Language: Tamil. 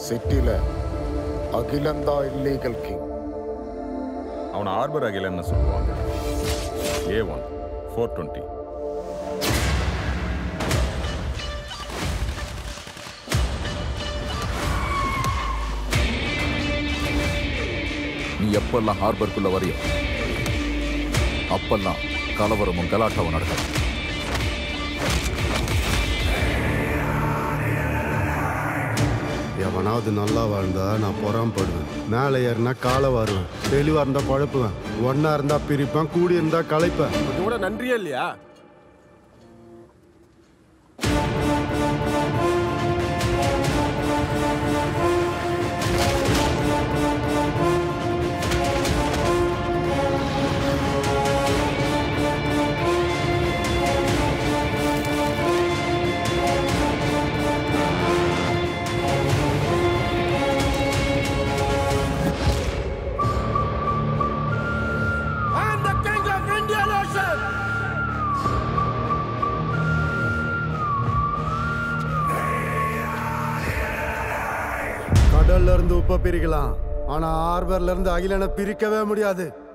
சிட்டில அகிலந்தா இல்லீகல் கிங் அவனை ஆர்பர் அகிலன்னு சொல்லுவாங்க ஏ ஒன் ஃபோர் டுவெண்ட்டி நீ எப்பெல்லாம் ஹார்பருக்குள்ள வரியோ அப்பெல்லாம் கலவரமும் கலாட்டாவும் நடக்கும் எவனாவது நல்லா வாழ்ந்தா நான் பொறாமப்படுவேன் மேலே ஏறினா காலை வருவேன் தெளிவா இருந்தா குழப்புவேன் ஒன்னா இருந்தா பிரிப்பேன் கூடி இருந்தா களைப்பேன் கொஞ்சம் கூட நன்றியே இல்லையா I'm the king of Indian Ocean! கடல்ல இருந்து உப்ப பிரிக்கலாம் ஆனா ஆர்வர்ல இருந்து அகிலனை பிரிக்கவே முடியாது